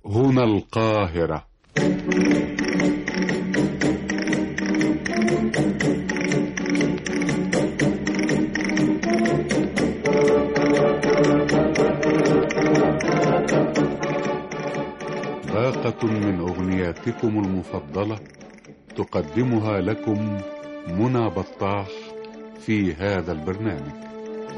هنا القاهرة باقة من أغنياتكم المفضلة تقدمها لكم منى بطاح في هذا البرنامج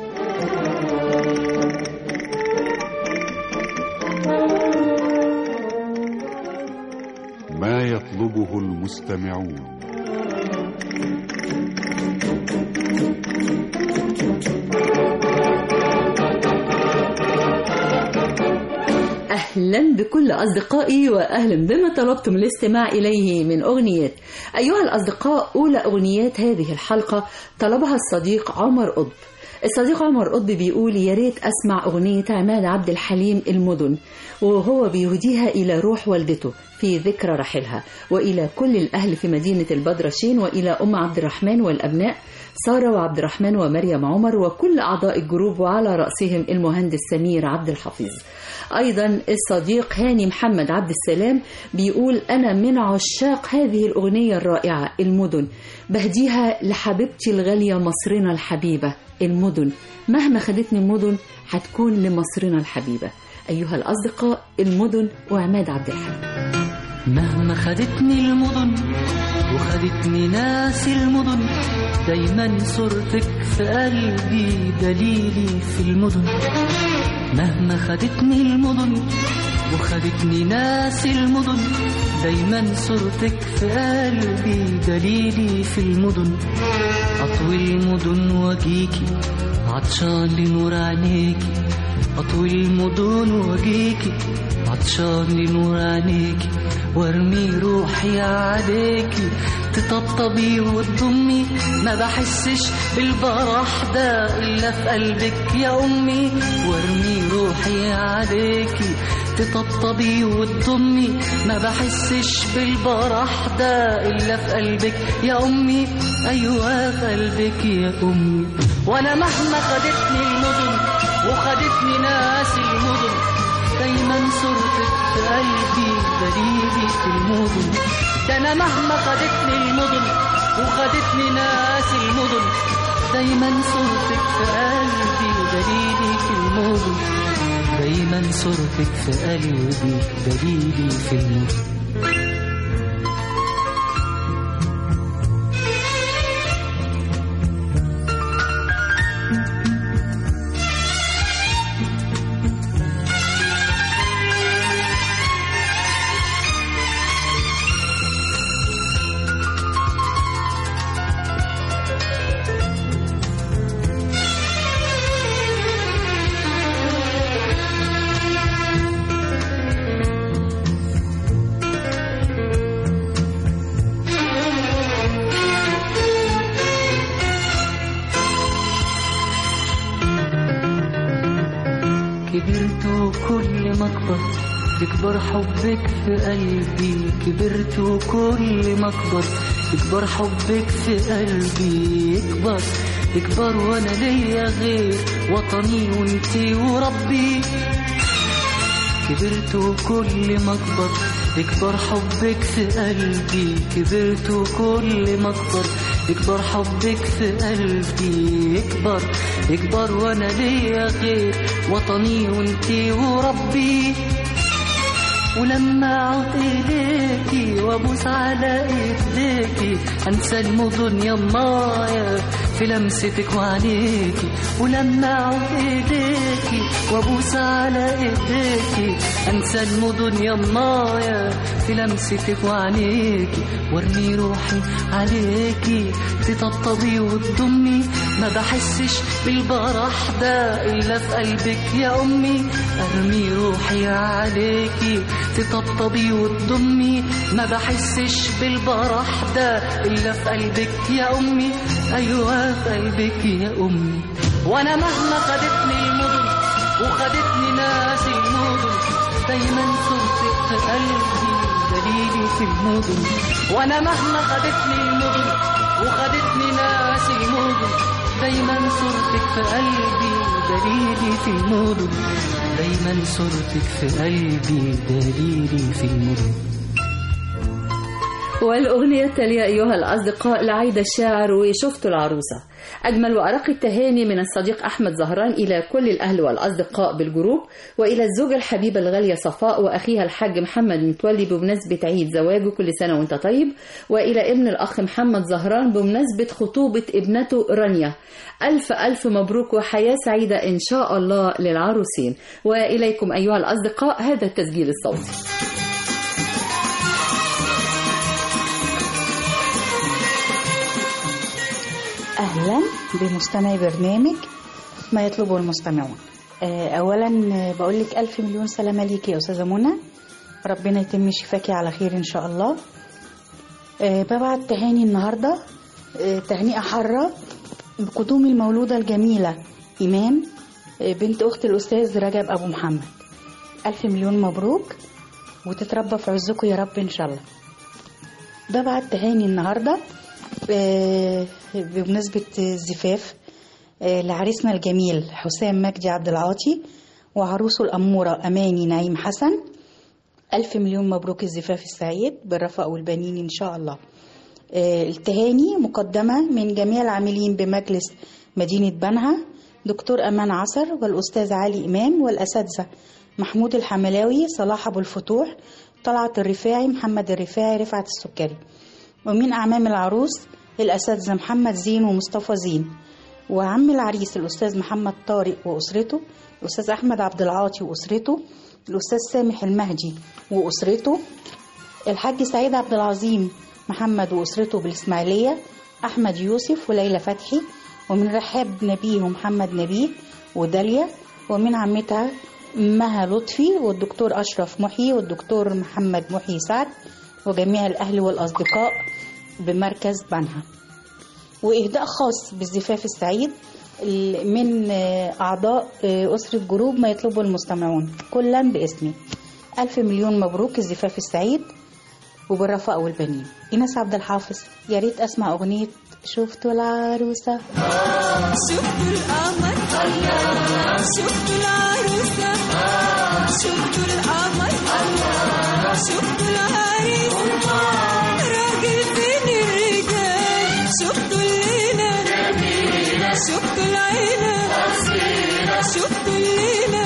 ما يطلبه المستمعون أهلا بكل أصدقائي وأهلا بما طلبتم الاستماع إليه من أغنيات أيها الأصدقاء أولى أغنيات هذه الحلقة طلبها الصديق عمر قطب الصديق عمر قطب بيقول يا ريت أسمع أغنية عماد عبد الحليم المدن وهو بيهديها إلى روح والدته في ذكرى رحلها وإلى كل الأهل في مدينة البدرشين وإلى أم عبد الرحمن والأبناء سارة وعبد الرحمن ومريم عمر وكل أعضاء الجروب وعلى رأسهم المهندس سمير عبد الحفيظ أيضا الصديق هاني محمد عبد السلام بيقول أنا من عشاق هذه الأغنية الرائعة المدن بهديها لحبيبتي الغالية مصرنا الحبيبة المدن مهما خدتني المدن هتكون لمصرنا الحبيبة أيها الأصدقاء المدن وعماد عبد الحليم مهما خدتني المدن وخدتني ناس المدن دايما صورتك في قلبي دليلي في المدن مهما خدتني المدن وخدتني ناس المدن دايما صورتك في قلبي دليلي في المدن أطوي المدن واجيكي عطشان لنور عينيكي أطوي المدن واجيكي عطشان لنور عينيكي وارمي روحي عليكي تطبطبي وتضمي ما بحسش بالبرح ده الا في قلبك يا امي وارمي روحي عليكي تطبطبي وتضمي ما بحسش بالبرح ده الا في قلبك يا امي ايوه في قلبك يا امي وانا مهما خدتني المدن وخدتني ناس المدن دايما صورتك في قلبي دليلي في المدن ده انا مهما خدتني المدن وخدتني ناس المدن دايما صورتك في قلبي دليلي في المدن دايما صورتك في قلبي دليلي في المدن كبرت وكل ما اكبر يكبر حبك في قلبي كبرت وكل ما اكبر يكبر حبك في قلبي يكبر يكبر وانا ليا غير وطني وانتي وربي كبرت وكل ما اكبر يكبر حبك في قلبي كبرت وكل ما اكبر يكبر حبك في قلبي يكبر يكبر وانا ليا غير وطني وانتي وربي ولما اعود ايديكي وابوس على ايديكي انسى المدن يا مايا في لمستك وعينيكي ولما اعود ايديكي وابوس على ايديكي انسى المدن يا مايا في لمستك وعينيكي وارمي روحي عليكي تطبطبي وتضمي ما بحسش بالبرح ده الا في قلبك يا امي ارمي روحي عليكي تطبطبي وتضمي ما بحسش بالبرح ده الا في قلبك يا امي ايوه في قلبك يا امي وانا مهما خدتني المدن وخدتني ناس المدن دايما صورتك في قلبي دليلي في المدن وانا مهما خدتني المدن وخدتني ناس المدن دايما صورتك في قلبي دليلي في المدن دايما صورتك في قلبي دليلي في المدن والأغنية التالية أيها الأصدقاء لعايدة الشاعر وشفتوا العروسة أجمل وأرق التهاني من الصديق أحمد زهران إلى كل الأهل والأصدقاء بالجروب وإلى الزوجة الحبيبة الغالية صفاء وأخيها الحاج محمد متولي بمناسبة عيد زواجه كل سنة وأنت طيب وإلى ابن الأخ محمد زهران بمناسبة خطوبة ابنته رانيا ألف ألف مبروك وحياة سعيدة إن شاء الله للعروسين وإليكم أيها الأصدقاء هذا التسجيل الصوتي أهلا بمستمعي برنامج ما يطلبه المستمعون آه، أولا آه، بقول لك ألف مليون سلامة ليكي يا أستاذة منى ربنا يتم شفاكي على خير إن شاء الله آه، ببعت تهاني النهاردة آه، تهنئة حارة بقدوم المولودة الجميلة إيمان آه، بنت أخت الأستاذ رجب أبو محمد ألف مليون مبروك وتتربى في عزكم يا رب إن شاء الله ببعت تهاني النهارده آه، بمناسبة الزفاف آه، لعريسنا الجميل حسام مجدي عبد العاطي وعروسه الأمورة أماني نعيم حسن ألف مليون مبروك الزفاف السعيد بالرفق والبنين إن شاء الله آه، التهاني مقدمة من جميع العاملين بمجلس مدينة بنها دكتور أمان عصر والأستاذ علي إمام والأساتذة محمود الحملاوي صلاح أبو الفتوح طلعت الرفاعي محمد الرفاعي رفعت السكري ومن أعمام العروس الأساتذة محمد زين ومصطفى زين وعم العريس الأستاذ محمد طارق وأسرته الأستاذ أحمد عبد العاطي وأسرته الأستاذ سامح المهدي وأسرته الحاج سعيد عبد العظيم محمد وأسرته بالإسماعيلية أحمد يوسف وليلى فتحي ومن رحاب نبيه ومحمد نبيه وداليا ومن عمتها مها لطفي والدكتور أشرف محي والدكتور محمد محي سعد وجميع الأهل والأصدقاء بمركز بنها وإهداء خاص بالزفاف السعيد من أعضاء أسرة جروب ما يطلبه المستمعون كلا باسمي ألف مليون مبروك الزفاف السعيد وبالرفاء والبنين إيناس عبد الحافظ يا ريت أسمع أغنية شفتوا العروسة شفتوا القمر شفتوا العروسة شفتوا القمر شفتوا العريس راجل فين الرجال شفتوا الليلة شفتوا العيلة شفتوا الليلة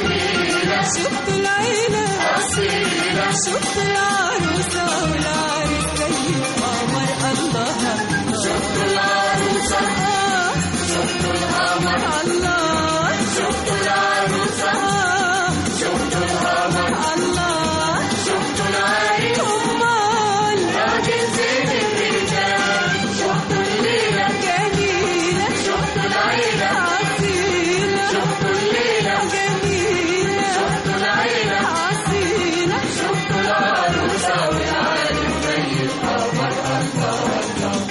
شفتوا العيلة شفتوا العروسة والعريس زي القمر الله شفتوا العروسة شفتوا القمر الله شفتوا العروسة شفتوا القمر الله شفتوا العريس أمال راجل زين الرجال شفتوا الليلة جميلة شفتوا العيلة أصيلة شفتوا الليلة جميلة شفتوا العيلة أصيلة شفتوا العروسة والعريس زي القمر الله الله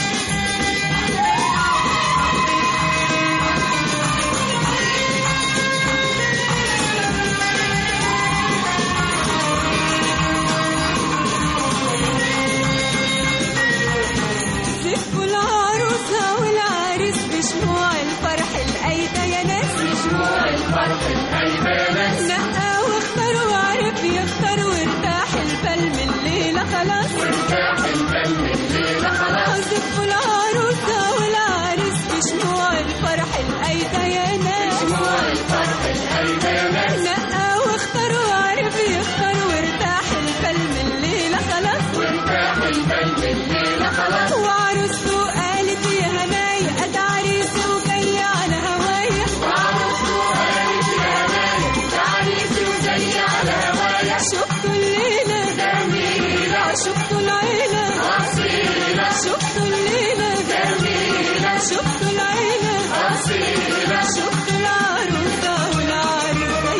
زفوا العروسة والعريس بشموع الفرح الأيدة يا ناس بشموع الفرح الأيدة يا ناس نقى واختار وعرف يختار وارتاح البال من الليلة خلاص وارتاح البال من الليلة خلاص زفوا العروسة والعريس بشموع الفرح الأيدة يا ناس بشموع الفرح الأيدة يا ناس نقى واختار وعرف يختار وارتاح البال من الليلة خلاص وارتاح البال من الليلة خلاص وعروسته قالت يا هنايا قد عريسي وجاي على هوايا وعروسته قالت يا هنايا قد عريسي وجاي على هوايا شفتوا الليلة جميلة شفتوا العيلة أصيلة شفتوا الليلة جميلة شفتوا العيلة أصيلة شفتوا العروسة والعريس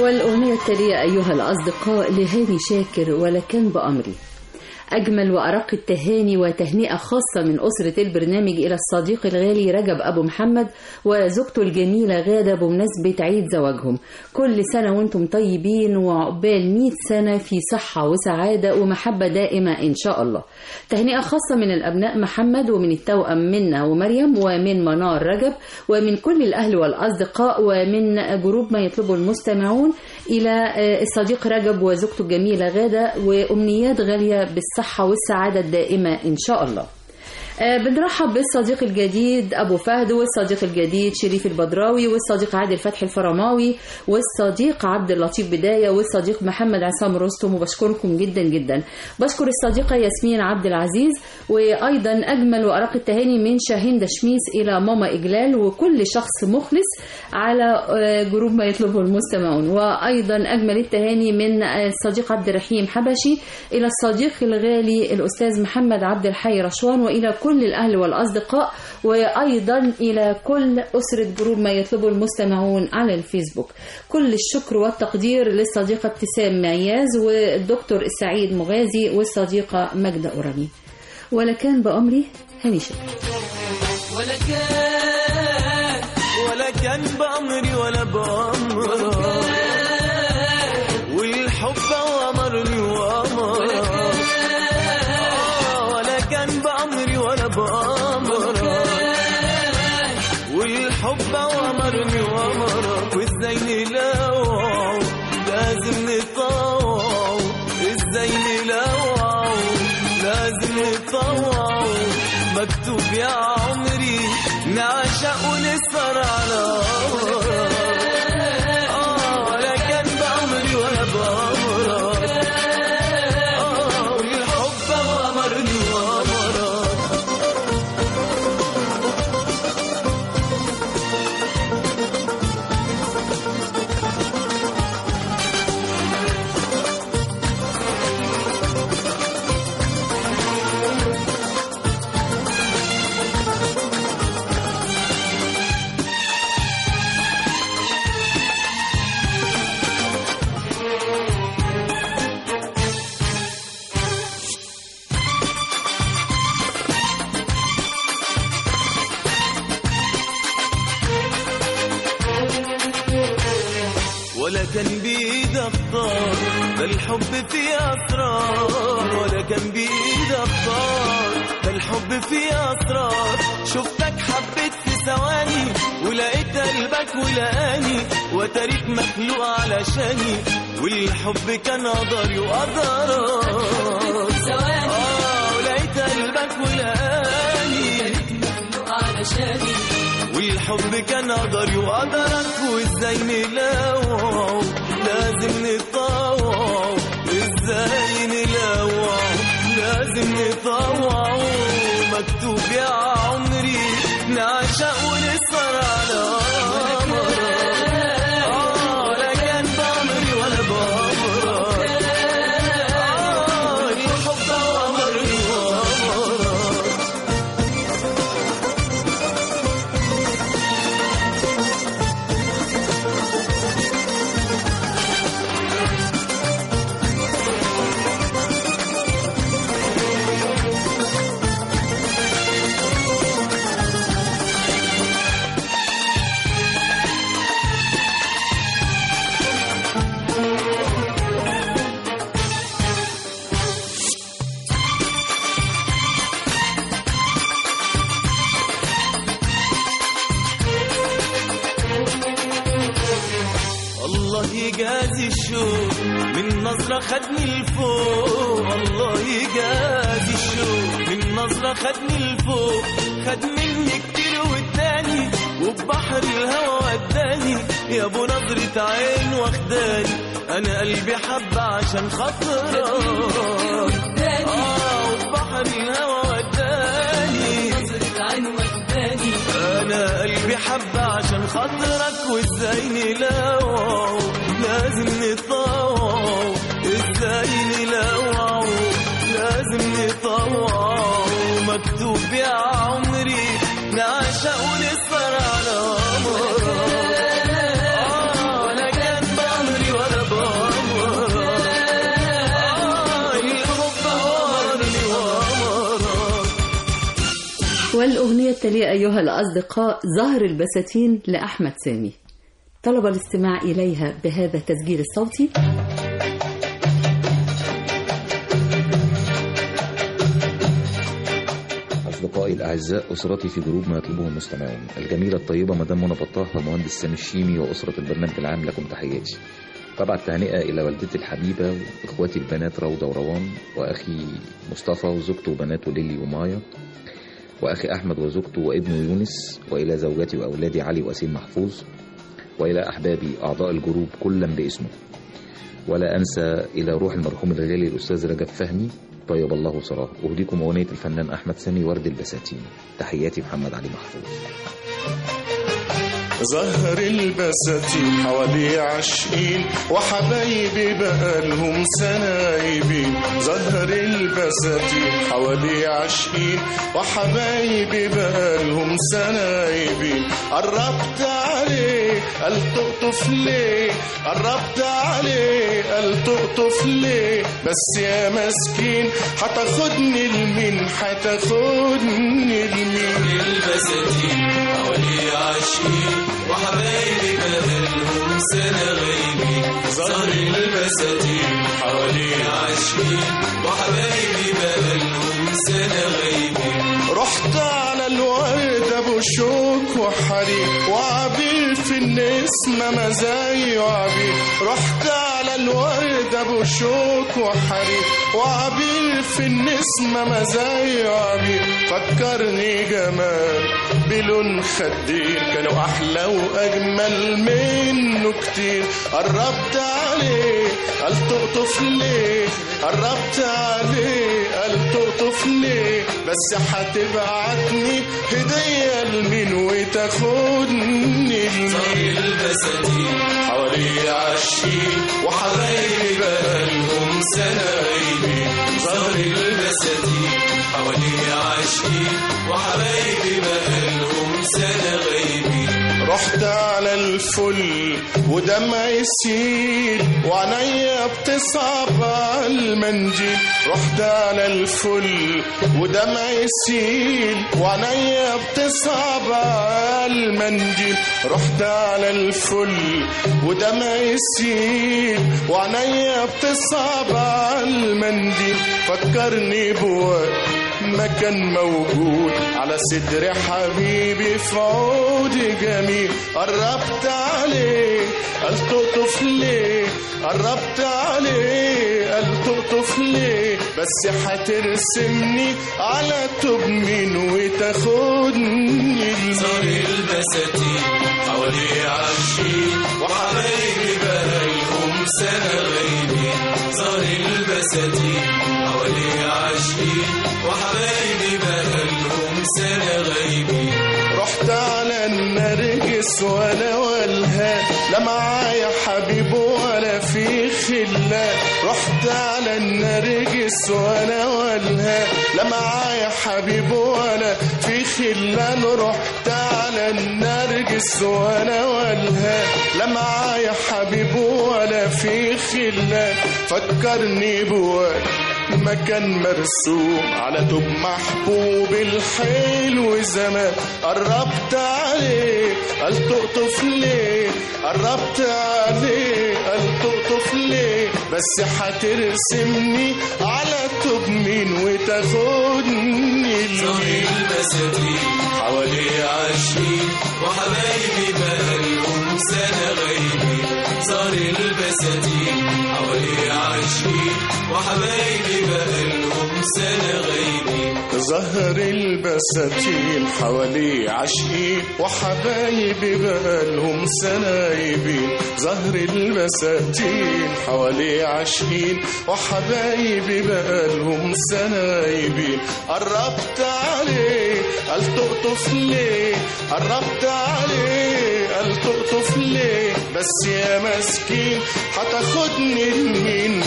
والأغنية التالية أيها الأصدقاء لهاني شاكر ولكن بأمري أجمل وأرق التهاني وتهنئة خاصة من أسرة البرنامج إلى الصديق الغالي رجب أبو محمد وزوجته الجميلة غادة بمناسبة عيد زواجهم كل سنة وانتم طيبين وعقبال 100 سنة في صحة وسعادة ومحبة دائمة إن شاء الله تهنئة خاصة من الأبناء محمد ومن التوأم منا ومريم ومن منار رجب ومن كل الأهل والأصدقاء ومن جروب ما يطلبه المستمعون إلى الصديق رجب وزوجته الجميلة غادة وأمنيات غالية بالصحة والسعادة الدائمة إن شاء الله آه، بنرحب بالصديق الجديد أبو فهد والصديق الجديد شريف البدراوي والصديق عادل فتحي الفرماوي والصديق عبد اللطيف بداية والصديق محمد عصام رستم وبشكركم جدا جدا بشكر الصديقة ياسمين عبد العزيز وأيضا أجمل وأرق التهاني من شاهين دشميس إلى ماما إجلال وكل شخص مخلص على آه، جروب ما يطلبه المستمعون وأيضا أجمل التهاني من آه، الصديق عبد الرحيم حبشي إلى الصديق الغالي الأستاذ محمد عبد الحي رشوان وإلى كل الأهل والأصدقاء وأيضا إلى كل أسرة جروب ما يطلبه المستمعون على الفيسبوك كل الشكر والتقدير للصديقة ابتسام معياز والدكتور السعيد مغازي والصديقة مجدة أوراني ولا كان بأمري هاني شكر ولا كان ولا كان بأمري ولا بأمرك والحب أمرني وأمرك آه، ولا كان بأمري ولا بأمرك والحب أمرني وأمرك وإزاي نلوعه لازم نطوعه إزاي نلوعه لازم نطوعه مكتوب يا عمري نعشق ونسهر على آه ولا كان بأمري ولا بأمرك آه والحب أمرني وأمرك ولا كان بإيد اختار ده الحب فيه اسرار ولا كان بإيد اختار ده الحب فيه اسرار شفتك حبيت في ثواني ولقيت قلبك ولقاني وتاريخ مخلوق علشاني والحب كان قدري وقدرك اه ولقيت قلبك ولقاني علشاني والحب كان قدري وقدرك وازاي نلاوعه لازم نطوعه ازاي نلاوعه لازم نطوعه مكتوب يا عمري نعشق ونسهر على قمرك آه، لا كان بأمري ولا بأمرك آه، الحب أمرني وأمرك الله يجازي الشوق من نظرة خدني لفوق الله يجازي الشوق من نظرة خدني لفوق خد مني كتير واداني وبحر الهوى وداني يا ابو نظرة عين واخداني انا قلبي حب عشان خاطرك اه وبحر الهوى وداني نظرة عين وجداني انا قلبي حب عشان خاطرك وازاي نلاوعه لازم نطوعه ازاي نلاوعه لازم نطوعه مكتوب يا عمري نعشق ونسهر على قمرك آه، ولا كان بأمري والأغنية التالية أيها الأصدقاء زهر البساتين لأحمد سامي طلب الاستماع إليها بهذا التسجيل الصوتي أصدقائي الأعزاء أسرتي في جروب ما يطلبه المستمعون الجميلة الطيبة مدام منى بطاح والمهندس سامي الشيمي وأسرة البرنامج العام لكم تحياتي طبعا تهنئة إلى والدتي الحبيبة وإخواتي البنات روضة وروان وأخي مصطفى وزوجته وبناته ليلي ومايا وأخي أحمد وزوجته وابنه يونس وإلى زوجتي وأولادي علي وأسيل محفوظ وإلى أحبابي أعضاء الجروب كلا باسمه ولا أنسى إلى روح المرحوم الغالي الأستاذ رجب فهمي طيب الله ثراه أهديكم أغنية الفنان أحمد سامي ورد البساتين تحياتي محمد علي محفوظ زهر البساتين حوالي عشقين وحبايبي بقالهم سنايبين زهر البساتين حوالي عشقين وحبايبي بقالهم سنايبين قربت عليه قال تقطف ليه قربت عليه قال تقطف ليه بس يا مسكين هتاخدني لمين هتاخدني لمين البساتين حوالي عشقين وحبايبي بقالهم سنة غايبين زهر البساتين حوالي عشقين وحبايبي بقالهم سنة غايبين رحت على الورد ابو شوك وحريق وعبير في النسمة مزاي وعبير رحت على الورد ابو شوك وحريق وعبير في النسمة مزاي وعبير فكرني جمال بلون خدير كانوا احلى واجمل منه كتير قربت عليه قال تقطف ليه قربت عليه قال تقطف ليه بس هتبعتني هدية لمين وتاخدني زهر لمين البساتين حوالي عشقين وحبايبي بقالهم سنة غايبين زهر البساتين حوالي عشقين وحبايبي بقالهم سنة غايبين رحت على الفل ودمع يسيل وعينيا بتصعب على المنجيل رحت على الفل ودمع يسيل وعينيا بتصعب على المنجيل رحت على الفل ودمع يسيل وعينيا بتصعب على المنديل فكرني بوقت ما كان موجود على صدر حبيبي في عود جميل قربت عليه قال تقطف ليه قربت عليه قال تقطف ليه بس هترسمني على توب مين وتاخدني زهر لمين البساتين حوالي عشقين وحبايبي بقالهم سنة غايبين زهر البساتين حوالي عشقين وحبايبي بقالهم سنة غايبين رحت على النرجس ولا والها لا معايا حبيب ولا في خلة رحت على النرجس ولا والها لا معايا حبيب ولا في خلة رحت على النرجس ولا والها لا معايا حبيب ولا في خلة فكرني بوقت مكان مرسوم على توب محبوب الحلو زمان قربت عليه قال تقطف ليه قربت عليه قال تقطف ليه بس هترسمني على توب مين وتاخدني زهر لمين البساتين حوالي عشرين وحبايبي بقالهم سنة غايبين زهر البساتين حوالي عشرين وحبايبي بقالهم سنة غايبين زهر البساتين حوالي عشقين وحبايبي بقالهم سنايبين زهر البساتين حوالي عشقين وحبايبي بقالهم سنايبين قربت عليه قال تقطف ليه قربت عليه قال تقطف ليه بس يا مسكين هتاخدني لمين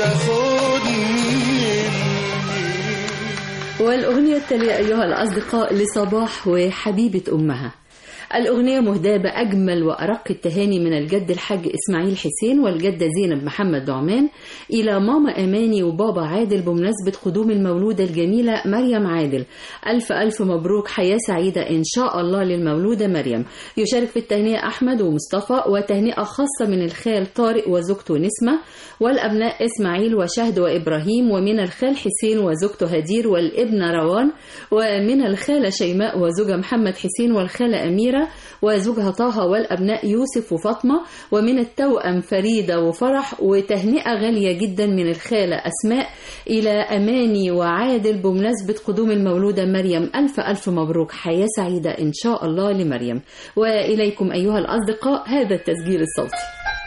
هتاخدني لمين والأغنية التالية أيها الأصدقاء لصباح وحبيبة أمها الأغنية مهداة بأجمل وأرق التهاني من الجد الحاج إسماعيل حسين والجدة زينب محمد دعمان إلى ماما أماني وبابا عادل بمناسبة قدوم المولودة الجميلة مريم عادل ألف ألف مبروك حياة سعيدة إن شاء الله للمولودة مريم يشارك في التهنئة أحمد ومصطفى وتهنئة خاصة من الخال طارق وزوجته نسمة والأبناء إسماعيل وشهد وإبراهيم ومن الخال حسين وزوجته هدير والابن روان ومن الخالة شيماء وزوجها محمد حسين والخالة أميرة وزوجها طه والأبناء يوسف وفاطمة ومن التوأم فريدة وفرح وتهنئة غالية جدا من الخالة أسماء إلى أماني وعادل بمناسبة قدوم المولودة مريم ألف ألف مبروك حياة سعيدة إن شاء الله لمريم وإليكم أيها الأصدقاء هذا التسجيل الصوتي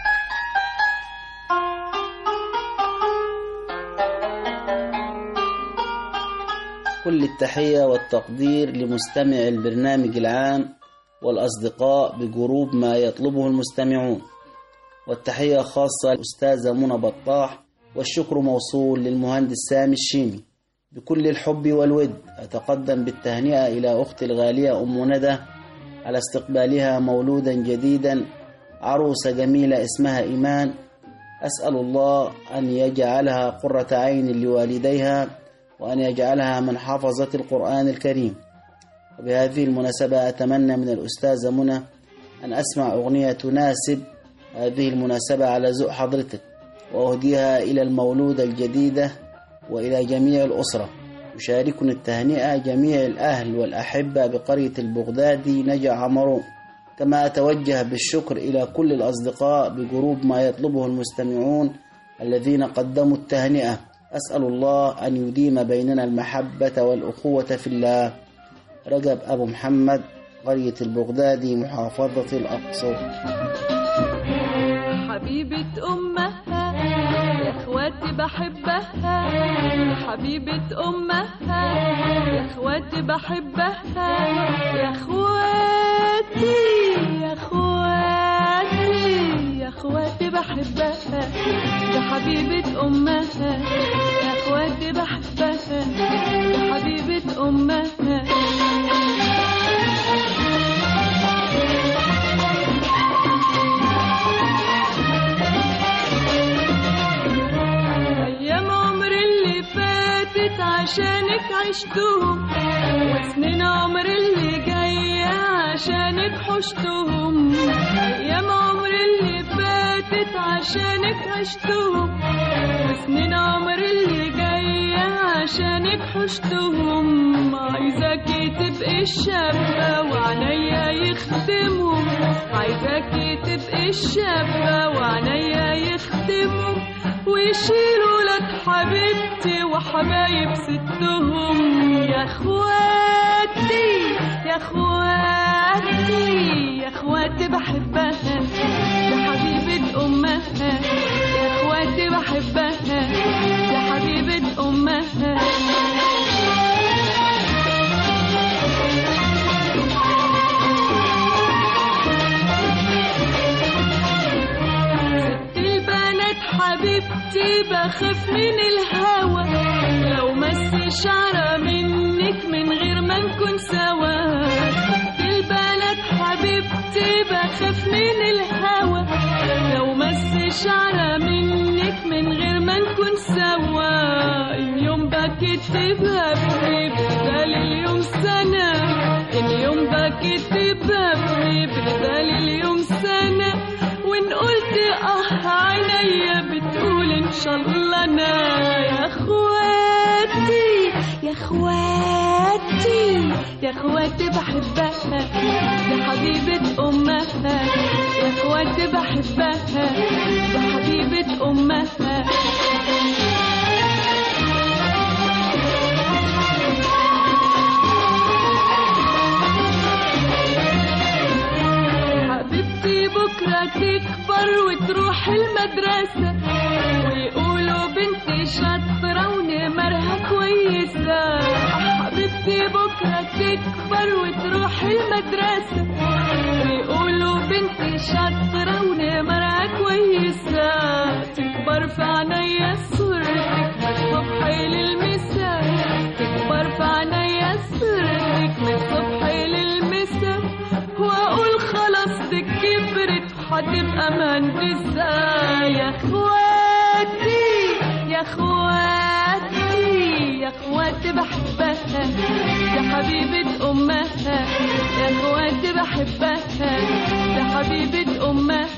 كل التحية والتقدير لمستمع البرنامج العام والأصدقاء بجروب ما يطلبه المستمعون والتحية خاصة للأستاذة منى بطاح والشكر موصول للمهندس سامي الشيمي بكل الحب والود أتقدم بالتهنئة إلى أختي الغالية أم ندى على استقبالها مولودا جديدا عروسة جميلة اسمها إيمان أسأل الله أن يجعلها قرة عين لوالديها وأن يجعلها من حفظت القرآن الكريم وبهذه المناسبة أتمنى من الأستاذة منى أن أسمع أغنية تناسب هذه المناسبة على ذوق حضرتك وأهديها إلى المولودة الجديدة وإلى جميع الأسرة يشاركني التهنئة جميع الأهل والأحبة بقرية البغدادي نجع عمرو كما أتوجه بالشكر إلى كل الأصدقاء بجروب ما يطلبه المستمعون الذين قدموا التهنئة أسأل الله أن يديم بيننا المحبة والأخوة في الله رجب أبو محمد قرية البغدادي محافظة الأقصر حبيبة أمها يا اخواتي بحبها حبيبة أمها يا اخواتي بحبها يا اخواتي يا اخواتي يا اخواتي بحبها يا حبيبة أمها يا اخواتي بحبها يا حبيبة أمها أيام عمري اللي فاتت عشانك عشتهم وسنين عمري اللي جاية عشانك حشتهم أيام عمري اللي فاتت عشانك عشتهم وسنين عمري اللي جاية عشانك حشتهم عايزاكي تبقي الشابة وعنيا يخدمهم عايزاكي تبقي الشابة وعنيا يخدمهم ويشيلوا لك حبيبتي وحبايب ستهم يا اخواتي يا اخواتي يا اخواتي بحبها يا حبيبة امها يا اخواتي بحبها يا حبيبة امها البنات حبيبتي بخاف من الهوى لو مس شعرة منك من غير ما نكون سوا البنات حبيبتي بخاف من الهوى لو مس شعرة منك من غير ما نكون سوا اليوم بكيت ببكي بدل اليوم سنة اليوم بكيت ببكي بدل اليوم سنة وان قلت اه عينيا بتقول ان شاء الله انا يا اخواتي يا اخواتي يا اخواتي بحبها يا حبيبة امها يا اخواتي بحبها يا حبيبة امها حبيبتي بكرة تكبر وتروح المدرسة ويقولوا بنتي شاطرة ونمرها كويسة حبيبتي بكرة تكبر وتروح المدرسة ويقولوا بنتي شاطرة ونمرها كويسة تكبر في عينيا صورتك من الصبح للمساء تكبر في عينيا صورتك من الصبح للمساء واقول هتبقى مهندسة يا اخواتي يا اخواتي يا اخواتي بحبها يا حبيبة امها يا اخواتي بحبها يا حبيبة امها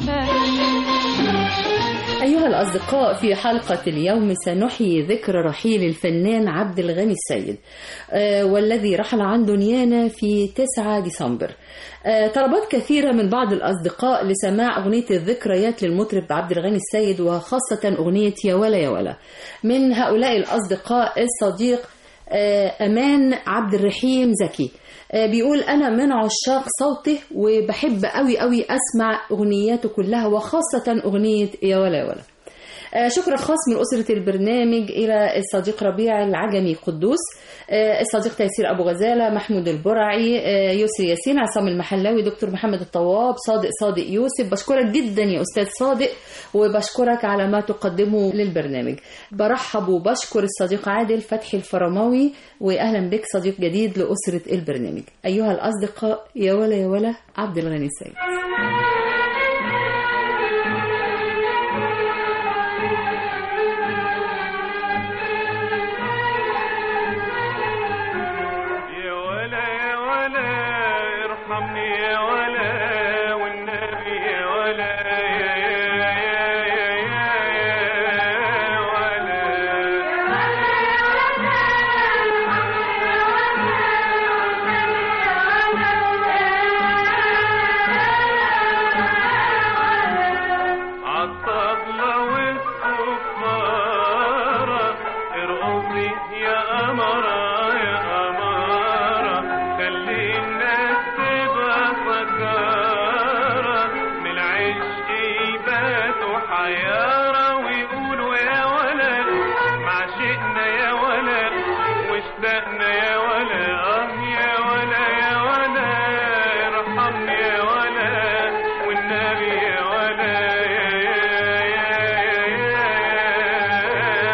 أيها الأصدقاء في حلقة اليوم سنحيي ذكرى رحيل الفنان عبد الغني السيد آه، والذي رحل عن دنيانا في 9 ديسمبر آه، طلبات كثيرة من بعض الأصدقاء لسماع أغنية الذكريات للمطرب عبد الغني السيد وخاصة أغنية يا ولا يا ولا من هؤلاء الأصدقاء الصديق آه، أمان عبد الرحيم زكي آه، بيقول أنا من عشاق صوته وبحب قوي قوي أسمع أغنياته كلها وخاصة أغنية يا ولا يا ولا آه، شكرا خاص من أسرة البرنامج إلى الصديق ربيع العجمي قدوس آه، الصديق تيسير أبو غزالة محمود البرعي آه، يسري ياسين عصام المحلاوي دكتور محمد الطواب صادق صادق يوسف بشكرك جدا يا أستاذ صادق وبشكرك على ما تقدمه للبرنامج برحب وبشكر الصديق عادل فتحي الفرماوي وأهلا بك صديق جديد لأسرة البرنامج أيها الأصدقاء يا ولا يا ولا عبد الغني السيد يا ولا يا ولا ارحمني يا ولا والنبي يا ولا يا يا يا يا يا ولا عالطبلة والصفارة ارقصي يا قمرة يا قمرة خلي الناس تبقى سكارة من العشق يباتوا حيارة ويقولوا يا ولد معشقنا يا ولد واشتقنا يا ولد اه يا ولا يا ولا ارحمني يا ولا والنبي يا ولا يا يا يا يا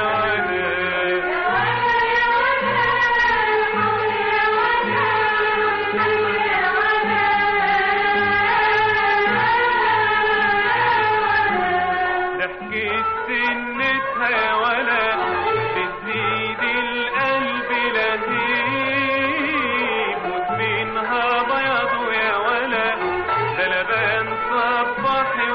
ضحكة سنتها يا ولا بتزيد القلب لهيب وجبينها بياض يا ولا ده لبان صباحي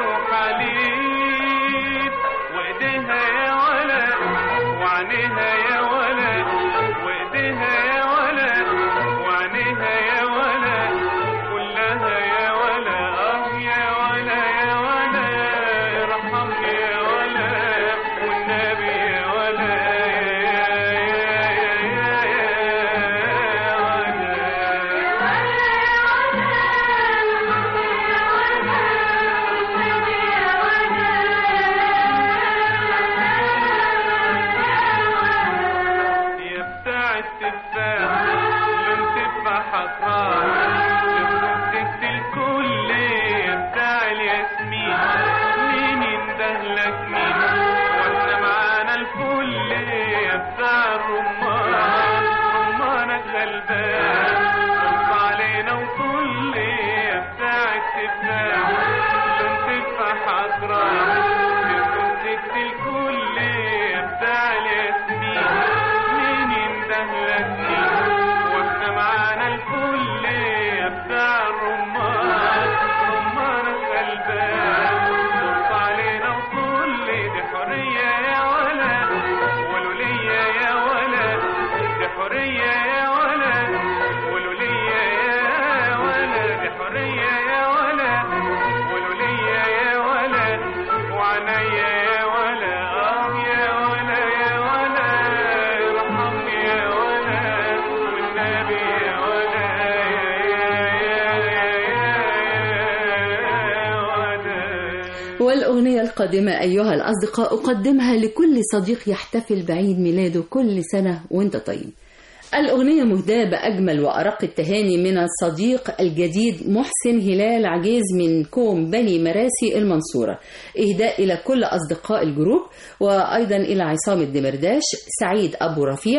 وحليب وايديها يا ولا وعينيها يا ولا وايديها يا ولا وعينيها يا ولا كلها يا ولا اه يا ولا يا ولا ارحمني يا ولا والنبي يا ولا يا يا يا يا يا بتاع التفاح لون تفاح افراح ست الكل يا بتاع الياسمين مين يندهلك مين واحنا معانا الفل يا بتاع الرمان رمانك غلبان قص علينا وطل يا بتاع التفاح لون تفاح افراح ست الكل يا بتاع الياسمين مين يندهلك مين واحنا معانا الكل يا بتاع الرمان رمانك غلبان بص علينا وطل دي حرية يا ولد قولوا ليا يا ولد دي حرية يا ولد قولوا ليا يا ولد دي حرية يا ولد قولوا ليا يا ولد وعنيا يا ولد اه يا ولد يا ولد ارحمني يا ولد والنبي يا ولد يا يا يا يا ولد والأغنية القادمة أيها الأصدقاء أقدمها لكل صديق يحتفل بعيد ميلاده كل سنة وانت طيب الأغنية مهداة بأجمل وأرق التهاني من الصديق الجديد محسن هلال عجيز من كوم بني مراسي المنصورة إهداء إلى كل أصدقاء الجروب وأيضا إلى عصام الدمرداش سعيد أبو رفيع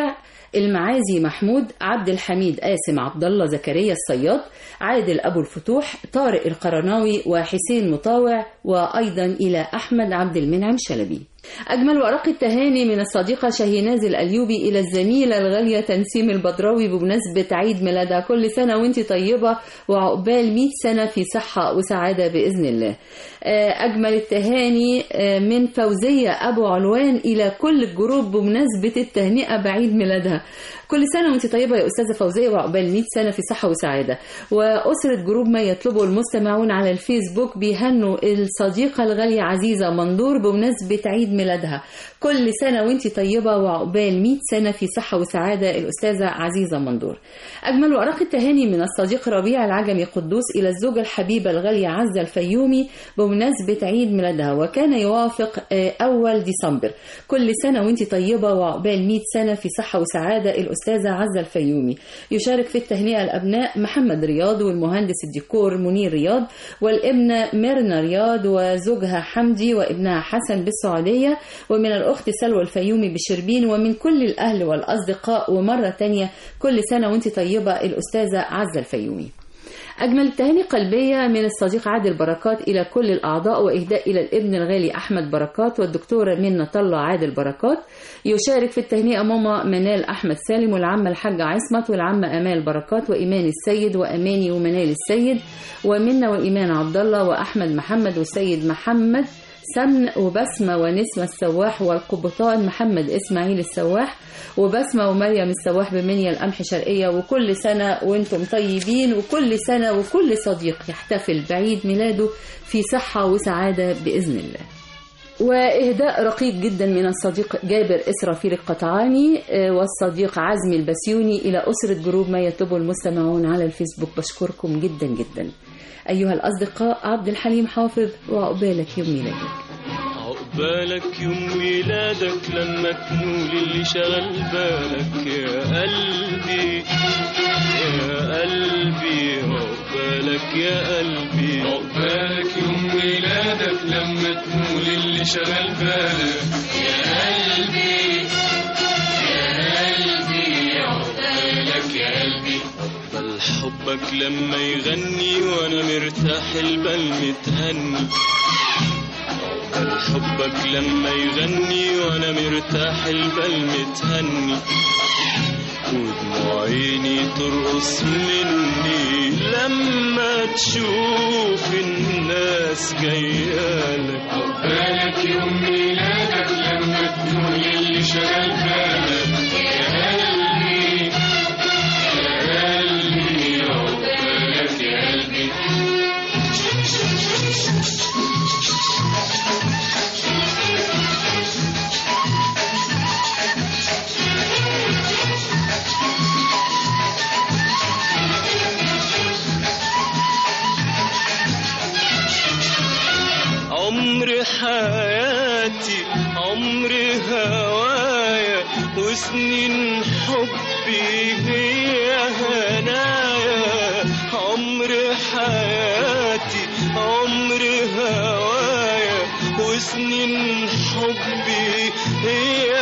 المعازي محمود عبد الحميد قاسم عبد الله زكريا الصياد عادل أبو الفتوح طارق القرناوي وحسين مطاوع وأيضا إلى أحمد عبد المنعم شلبي أجمل ورق التهاني من الصديقة شاهيناز الأليوبي إلى الزميلة الغالية تنسيم البدراوي بمناسبة عيد ميلادها كل سنة وانت طيبة وعقبال 100 سنة في صحة وسعادة بإذن الله أجمل التهاني من فوزية أبو علوان إلى كل الجروب بمناسبة التهنئة بعيد ميلادها كل سنة وانت طيبة يا أستاذة فوزية وعقبال 100 سنة في صحة وسعادة وأسرة جروب ما يطلبه المستمعون على الفيسبوك بيهنوا الصديقة الغالية عزيزة مندور بمناسبة عيد ميلادها كل سنة وانت طيبة وعقبال 100 سنة في صحة وسعادة الأستاذة عزيزة مندور أجمل وأرق التهاني من الصديق ربيع العجمي قدوس إلى الزوجة الحبيبة الغالية عزة الفيومي بمناسبة عيد ميلادها وكان يوافق أول ديسمبر كل سنة وانت طيبة وعقبال 100 سنة في صحة وسعادة الأستاذة عزة الفيومي يشارك في التهنئة الأبناء محمد رياض والمهندس الديكور منير رياض والابنة ميرنا رياض وزوجها حمدي وابنها حسن بالسعودية ومن الأخت سلوى الفيومي بشربين ومن كل الأهل والأصدقاء ومرة تانية كل سنة وانت طيبة الأستاذة عزة الفيومي أجمل التهاني قلبية من الصديق عادل بركات إلى كل الأعضاء وإهداء إلى الابن الغالي أحمد بركات والدكتورة منة الله عادل بركات يشارك في التهنئة ماما منال أحمد سالم والعمة الحاجة عصمت والعمة أمال بركات وإيمان السيد وأماني ومنال السيد ومنة وإيمان عبد الله وأحمد محمد والسيد محمد سمن وبسمة ونسمة السواح والقبطان محمد إسماعيل السواح وبسمة ومريم السواح بمنيا القمح شرقية وكل سنة وانتم طيبين وكل سنة وكل صديق يحتفل بعيد ميلاده في صحة وسعادة بإذن الله وإهداء رقيق جدا من الصديق جابر إسرافيل القطعاني والصديق عزمي البسيوني إلى أسرة جروب ما يطلبه المستمعون على الفيسبوك بشكركم جدا جدا أيها الأصدقاء عبد الحليم حافظ وعقبالك يوم ميلادك عقبالك يوم ميلادك لما تنول اللي شغل بالك يا قلبي يا قلبي عقبالك يا قلبي عقبالك يوم ميلادك لما تنول اللي شغل بالك يا قلبي يا قلبي عقبالك يا قلبي بل حبك لما يغني وانا مرتاح البال متهني بل حبك لما يغني وانا مرتاح البال متهني ودموع عيني ترقص مني لما تشوف الناس جايالك عقبالك يوم ميلادك لما تقول اللي شغال بالك يا قلبي يا قلبي عقبالك يا قلبي عمر حياتي عمر هوايا وسنين حبي هي هنايا عمر حياتي عمر هوايا وسنين حبي هي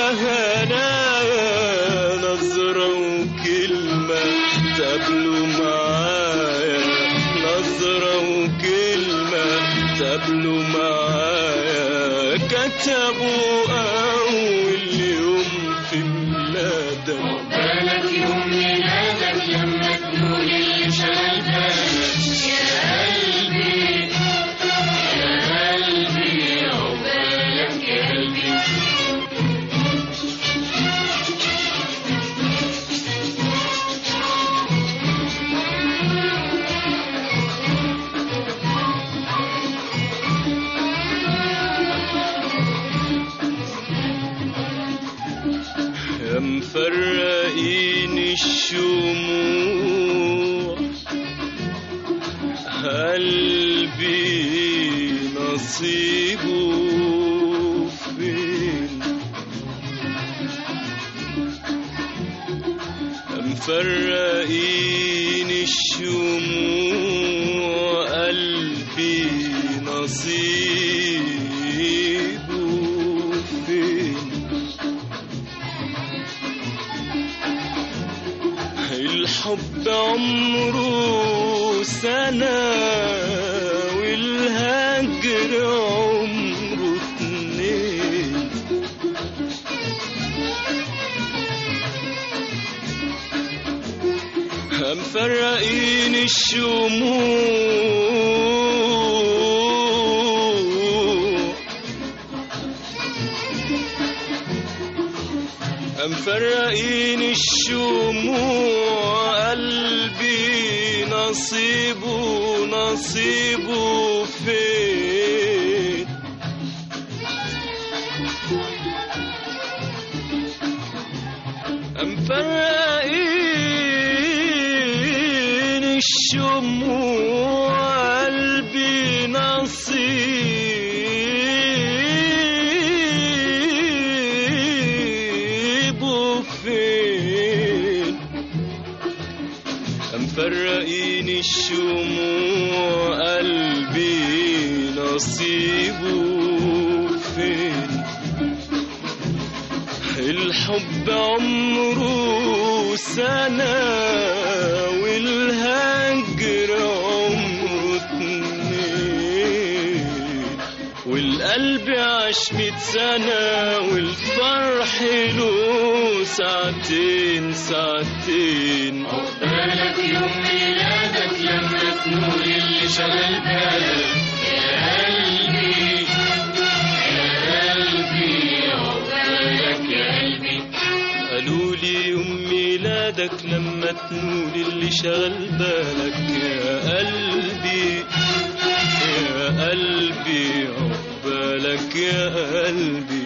هنايا نظرة وكلمة تقابلوا معايا نظرة وكلمة تقابلوا معايا كتبوا أول يوم في ميلادك بالك يوم ميلادك لما تقول اللي شغال بالك يا قلبي يا قلبي عقبالك يا قلبي يا مفرقين الشموع قلبي نصيبه فين يا مفرقين الشموع قلبي نصيبه فين سنة والهجر عمره اتنين مفرقين الشموع مفرقين الشموع قلبي نصيبه نصيبه فين مفرقين الشموع قلبي نصيبه فين مفرقين الشموع قلبي نصيبه فين الحب عمره سنة والهجر عمره اتنين والقلب عاش ميت سنة والفرح له ساعتين ساعتين عقبالك يوم ميلادك لما تنور اللي شغل بالك يا قلبي يا قلبي عقبالك يا قلبي قالوا لي يوم ميلادك لما تنول اللي شغل بالك يا قلبي يا قلبي عقبالك يا قلبي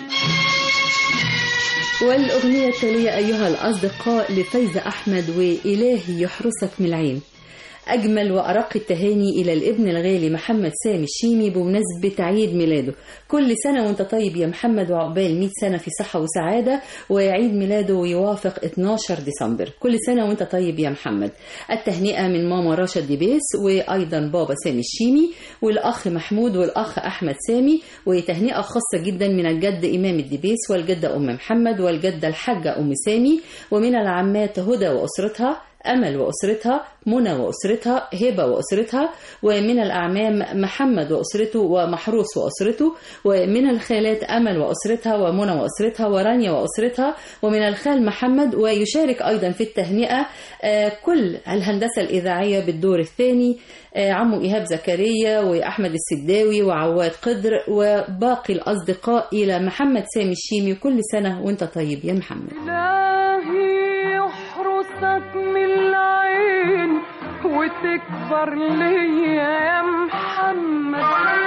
والأغنية التالية أيها الأصدقاء لفايزة أحمد وإلهي يحرسك من العين أجمل وأرق التهاني إلى الابن الغالي محمد سامي الشيمي بمناسبة عيد ميلاده كل سنة وانت طيب يا محمد وعقبال 100 سنة في صحة وسعادة وعيد ميلاده يوافق 12 ديسمبر كل سنة وانت طيب يا محمد التهنئة من ماما راشا ديبيس وأيضا بابا سامي الشيمي والأخ محمود والأخ أحمد سامي وتهنئة خاصة جدا من الجد إمام الدبيس والجدة أم محمد والجدة الحاجة أم سامي ومن العمات هدى وأسرتها أمل وأسرتها منى وأسرتها هبة وأسرتها ومن الأعمام محمد وأسرته ومحروس وأسرته ومن الخالات أمل وأسرتها ومنى وأسرتها ورانيا وأسرتها ومن الخال محمد ويشارك أيضا في التهنئة آه، كل الهندسة الإذاعية بالدور الثاني آه، عمو إيهاب زكريا وأحمد السداوي وعواد قدر وباقي الأصدقاء إلى محمد سامي الشيمي كل سنة وأنت طيب يا محمد إلهي يحرسك من العين وتكبر ليا يا محمد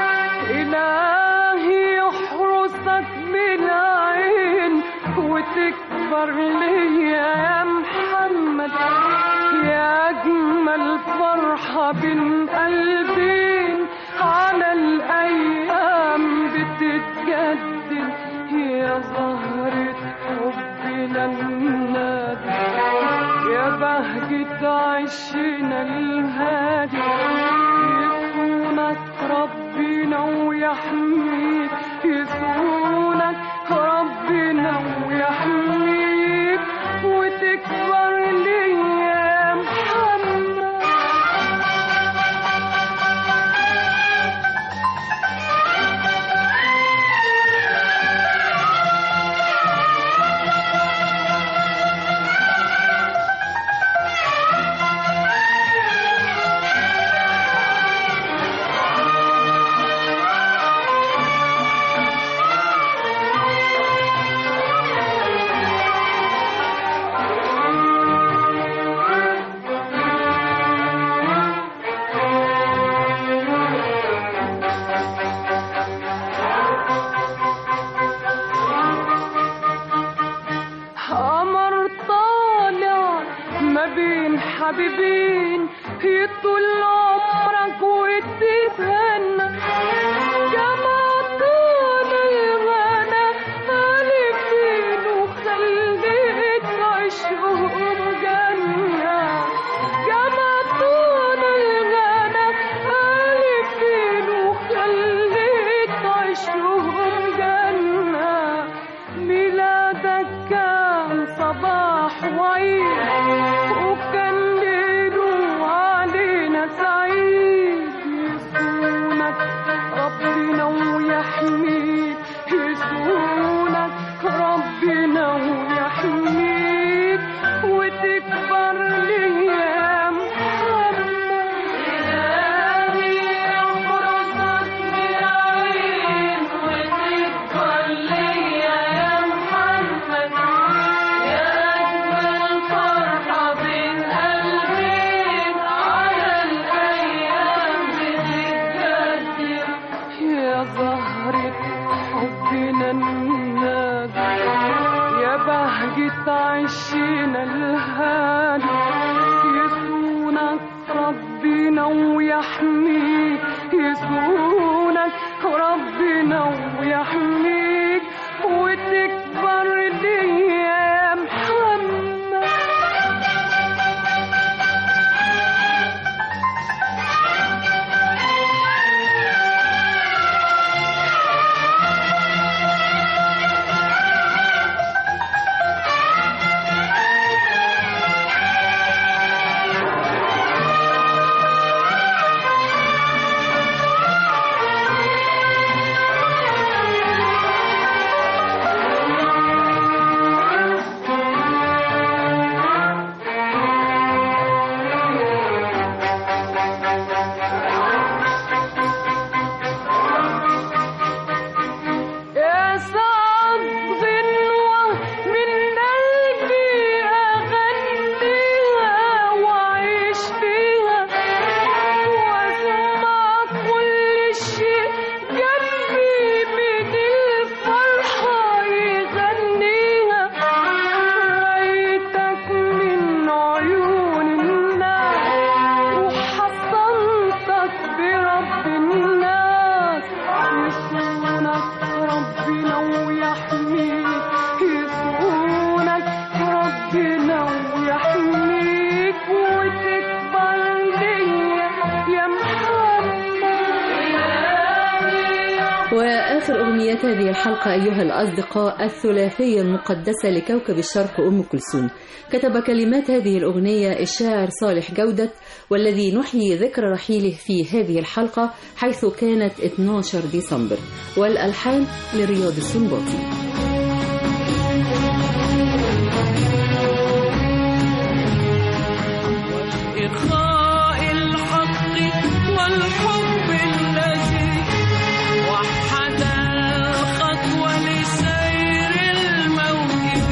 إلهي يحرسك من العين وتكبر ليا يا محمد يا أجمل فرحة بين قلبين على الأيام بتتجدد يا زهرة حبنا النادي يا بهجة عشنا الهادي يصونك ربنا ويحميك يصونك ربنا ويحميك وتكبر لي يا محمد قمر طالع ما بين حبيبين يطول عمرك وتتهنى كما طال الغنى ألفين وخليت عشقهم جنة كما طال الغنى ألفين وخليت عشقهم جنة ميلادك كان صباح وعيد وكان ليله علينا سعيد ويحميك يصونك ربنا ويحميك وتكبر لي يا محمد يا سعد غنوة من قلبي أغنيها وأعيش فيها وأسمع كل شيء جنبي من الفرحة يغنيها رأيتك من عيون الناس وحصنتك برب الناس يصونك ربنا ويحميك يصونك ربنا ويحميك وتكبر ليا يا محمد وآخر أغنيات هذه الحلقة أيها الأصدقاء الثلاثية المقدسة لكوكب الشرق أم كلثوم كتب كلمات هذه الأغنية الشاعر صالح جودة والذي نحيي ذكرى رحيله في هذه الحلقة حيث كانت 12 ديسمبر والألحان لرياض السنباطي إخاء الحق والحب الذي وحد الخطوة لسير الموكب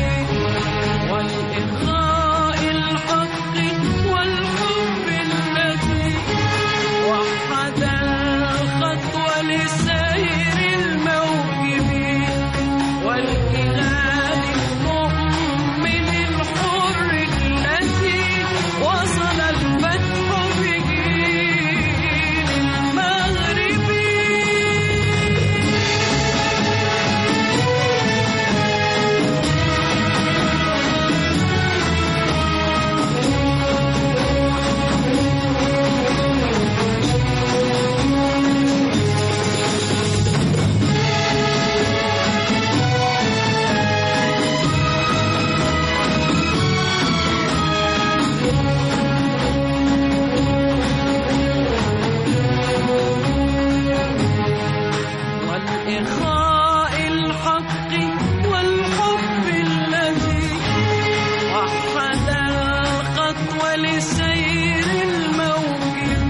والإخاء الحق والحب الذي وحد الخطوة لسير الموكب والإله المؤمن الحر الذي وصل الفتح به للمغرب والإخاء الحق والحب الذي وحد الخطوة لسير الموكب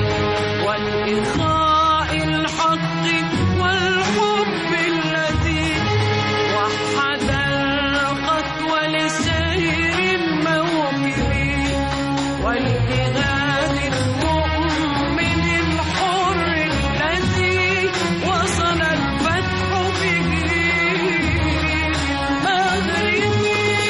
والإخاء الحق والحب الذي وحد الخطوة لسير الموكب والإغاث المؤمن الحر الذي وصل الفتح به للمغرب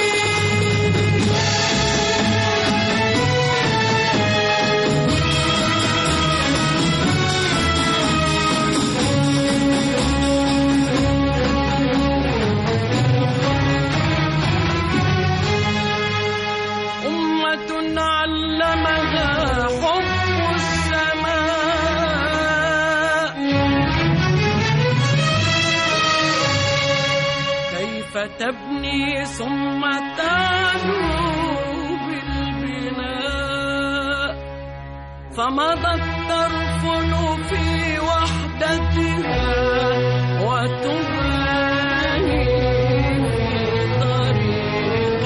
أمة علمها حب السماء كيف تبني ثم تعلو بالبناء فمضت ترفل في وحدتها وتباني في طريق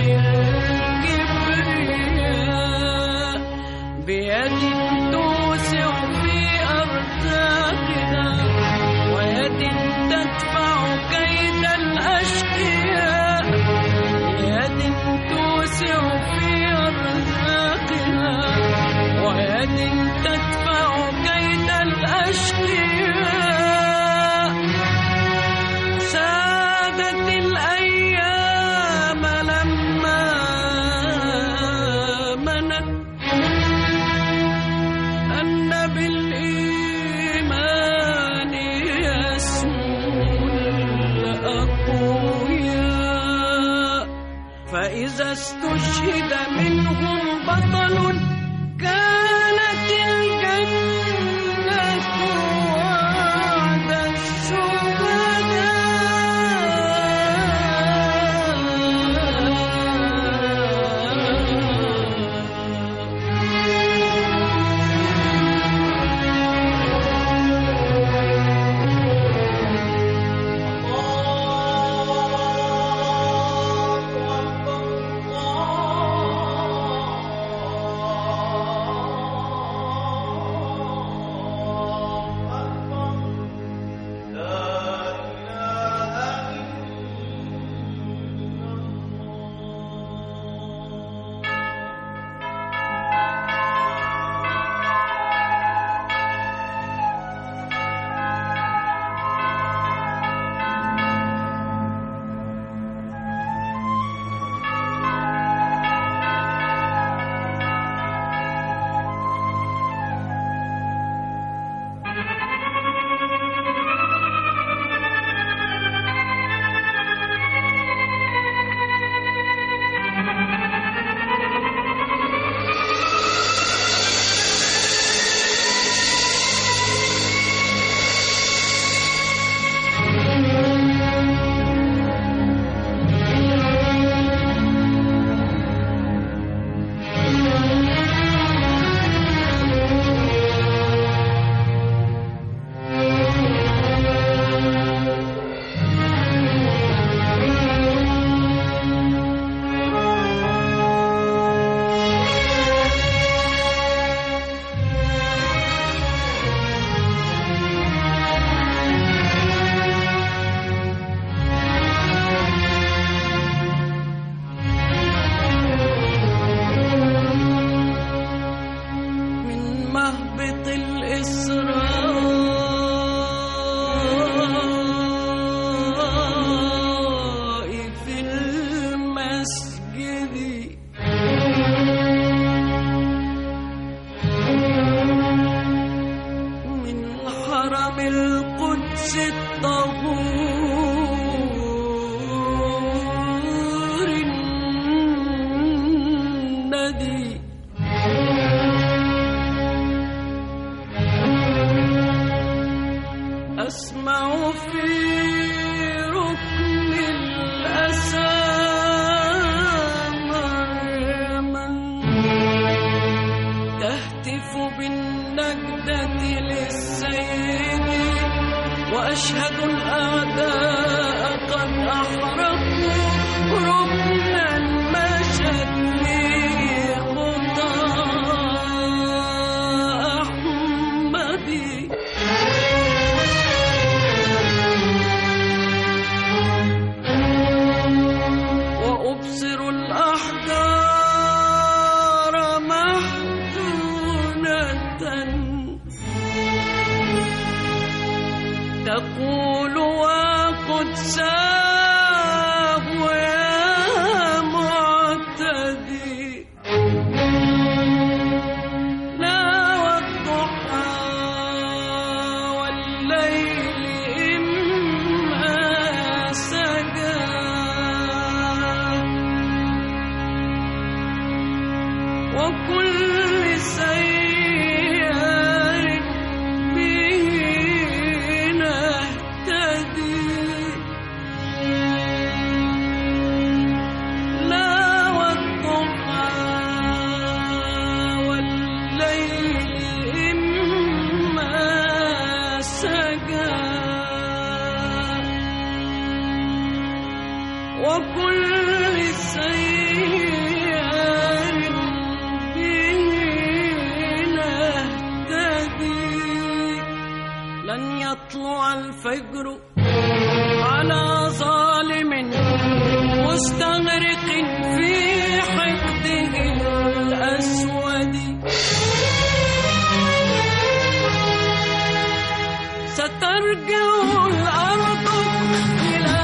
الكبرياء بيد توسع في أرزاقها ويد تدفع كيد الأشقياء يد توسع في أرزاقها ويد تدفع كيد الأشقياء سادت الأيام لما منت أن بالله استشهد منهم بطل كانت الجنة وعد الشهداء من مهبط الإسراء في المسجد من حرم القدس الطهور الندي أسمع في ركن الأسى مريما تهتف بالنجدة للسيد وأشهد الأعداء قد أحرقوا ركنا مشت لي خطى أحمدي وأبصر الأحجار محزونة تقول وقدساه يا معتدي لا والضحى والليل إما سجى وكل سيار به نهتدي لا والضحى والليل إما سجى وكل سيار به نهتدي لن يطلع الفجر على ظالم مستغرق في حقده الأسود سترجع الأرض إلى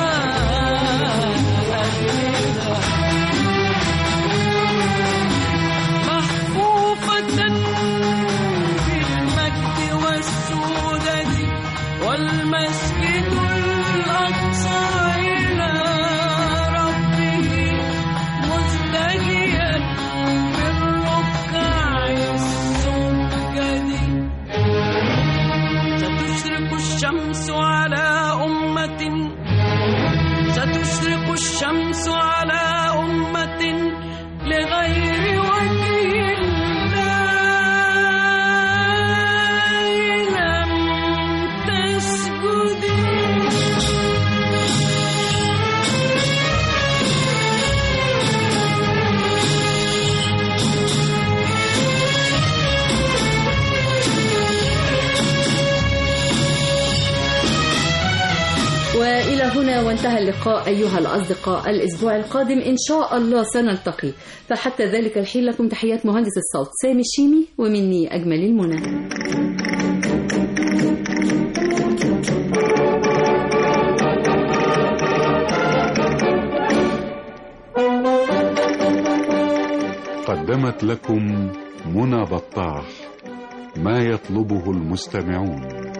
أهلها محفوفة بالمجد والسودة والمسجد الأقصى إلى ربه الشمس على أمة ستشرق الشمس على أمة لغير وجه الله لم تسجدي وإلى هنا وانتهى اللقاء أيها الأصدقاء الأسبوع القادم إن شاء الله سنلتقي فحتى ذلك الحين لكم تحيات مهندس الصوت سامي الشيمي ومني أجمل المنى قدمت لكم منى بطاح ما يطلبه المستمعون